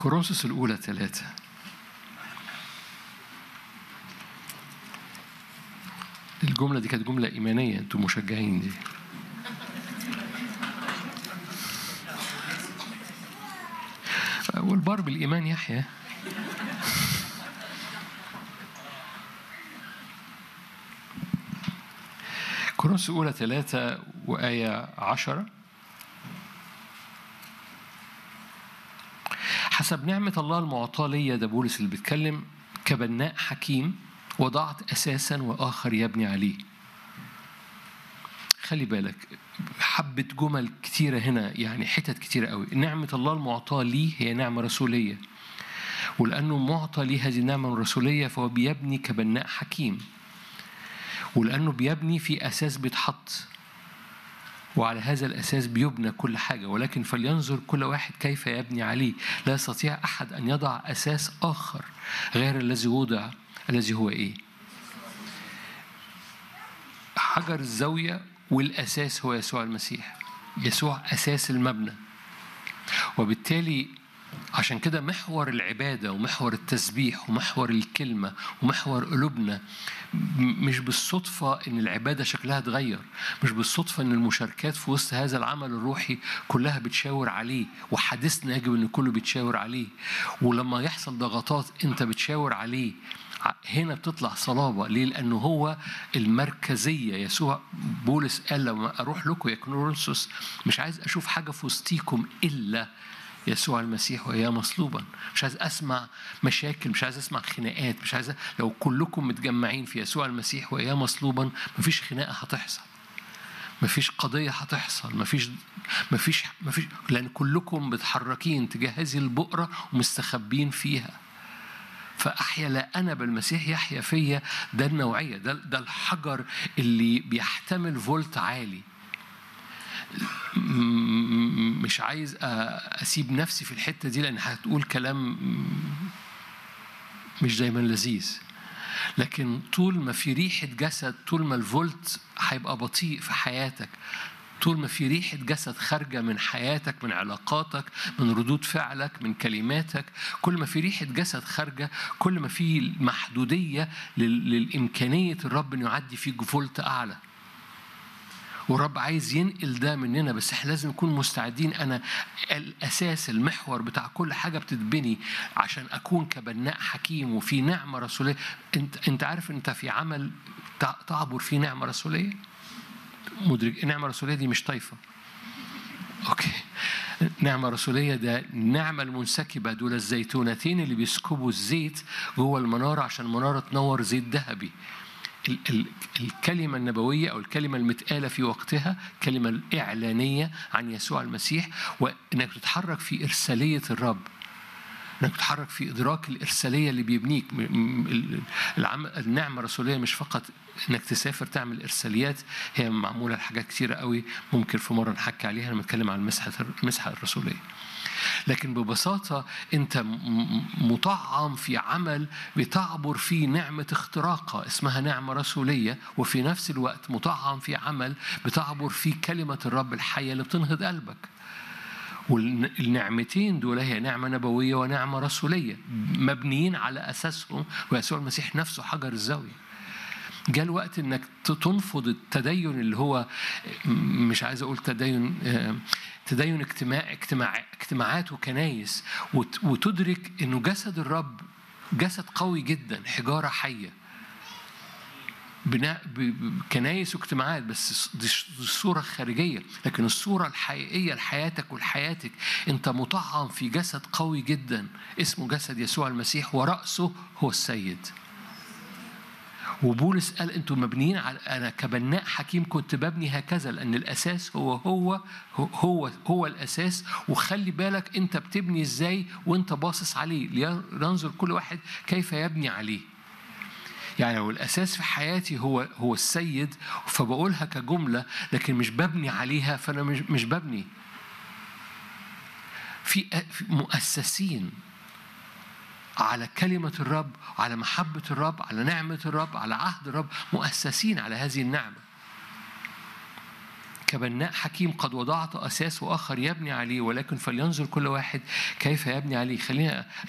كورنثوس الأولى ثلاثة الجملة دي كانت جملة إيمانية أنتوا مشجعين دي والبار بالإيمان يحيى كورنثوس الأولى ثلاثة وآية عشرة حسب نعمة الله المعطاة ليا ده بولس اللي بيتكلم كبناء حكيم وضعت أساسا وآخر يبني عليه خلي بالك حبة جمل كتيرة هنا يعني حتت كتيرة قوي نعمة الله المعطاة لي هي نعمة رسولية ولأنه معطى لي هذه النعمة الرسولية فهو بيبني كبناء حكيم ولأنه بيبني في أساس بيتحط وعلى هذا الأساس بيبنى كل حاجة ولكن فلينظر كل واحد كيف يبني عليه لا يستطيع أحد أن يضع أساس آخر غير الذي وضع الذي هو إيه حجر الزاوية والأساس هو يسوع المسيح يسوع أساس المبنى وبالتالي عشان كده محور العبادة ومحور التسبيح ومحور الكلمة ومحور قلوبنا مش بالصدفة إن العبادة شكلها اتغير مش بالصدفة إن المشاركات في وسط هذا العمل الروحي كلها بتشاور عليه وحديثنا يجب إن كله بيتشاور عليه ولما يحصل ضغطات أنت بتشاور عليه هنا بتطلع صلابة ليه؟ لأنه هو المركزية يسوع بولس قال لما أروح لكم يا كورنثوس مش عايز أشوف حاجة في وسطيكم إلا يسوع المسيح وإياه مصلوبا مش عايز أسمع مشاكل مش عايز أسمع خناقات مش عايز لو كلكم متجمعين في يسوع المسيح وإياه مصلوبا مفيش خناقة هتحصل مفيش قضية هتحصل مفيش مفيش مفيش لأن كلكم متحركين تجاه هذه البؤرة ومستخبين فيها فأحيا لا أنا بالمسيح يحيا فيا ده النوعية ده, ده الحجر اللي بيحتمل فولت عالي مش عايز اسيب نفسي في الحته دي لان هتقول كلام مش دايما لذيذ لكن طول ما في ريحه جسد طول ما الفولت هيبقى بطيء في حياتك طول ما في ريحة جسد خارجة من حياتك من علاقاتك من ردود فعلك من كلماتك كل ما في ريحة جسد خارجة كل ما في محدودية للإمكانية الرب أنه يعدي فيك فولت أعلى والرب عايز ينقل ده مننا بس احنا لازم نكون مستعدين انا الاساس المحور بتاع كل حاجه بتتبني عشان اكون كبناء حكيم وفي نعمه رسوليه انت انت عارف انت في عمل تعبر فيه نعمه رسوليه مدرك النعمه الرسوليه دي مش طايفه اوكي نعمة رسولية ده النعمة المنسكبة دول الزيتونتين اللي بيسكبوا الزيت جوه المنارة عشان المنارة تنور زيت ذهبي الكلمة النبوية أو الكلمة المتقالة في وقتها الكلمة الإعلانية عن يسوع المسيح وإنك تتحرك في إرسالية الرب انك تتحرك في ادراك الارساليه اللي بيبنيك النعمه الرسوليه مش فقط انك تسافر تعمل ارساليات هي معموله لحاجات كتيره قوي ممكن في مره نحكي عليها لما نتكلم عن المسحه المسحه الرسوليه لكن ببساطة أنت مطعم في عمل بتعبر فيه نعمة اختراقة اسمها نعمة رسولية وفي نفس الوقت مطعم في عمل بتعبر فيه كلمة الرب الحية اللي بتنهض قلبك والنعمتين دول هي نعمة نبوية ونعمة رسولية مبنيين على أساسهم ويسوع المسيح نفسه حجر الزاوية جاء الوقت انك تنفض التدين اللي هو مش عايز اقول تدين تدين اجتماع اجتماع اجتماعات وكنايس وتدرك انه جسد الرب جسد قوي جدا حجاره حيه بناء كنايس واجتماعات بس دي الصورة الخارجية لكن الصورة الحقيقية لحياتك ولحياتك أنت مطعم في جسد قوي جدا اسمه جسد يسوع المسيح ورأسه هو السيد وبولس قال انتم مبنيين على انا كبناء حكيم كنت ببني هكذا لان الاساس هو هو هو هو الاساس وخلي بالك انت بتبني ازاي وانت باصص عليه لينظر كل واحد كيف يبني عليه يعني لو الاساس في حياتي هو هو السيد فبقولها كجمله لكن مش ببني عليها فانا مش مش ببني في مؤسسين على كلمة الرب على محبة الرب على نعمة الرب على عهد الرب مؤسسين على هذه النعمة كبناء حكيم قد وضعت أساس وآخر يبني عليه ولكن فلينظر كل واحد كيف يبني عليه خلينا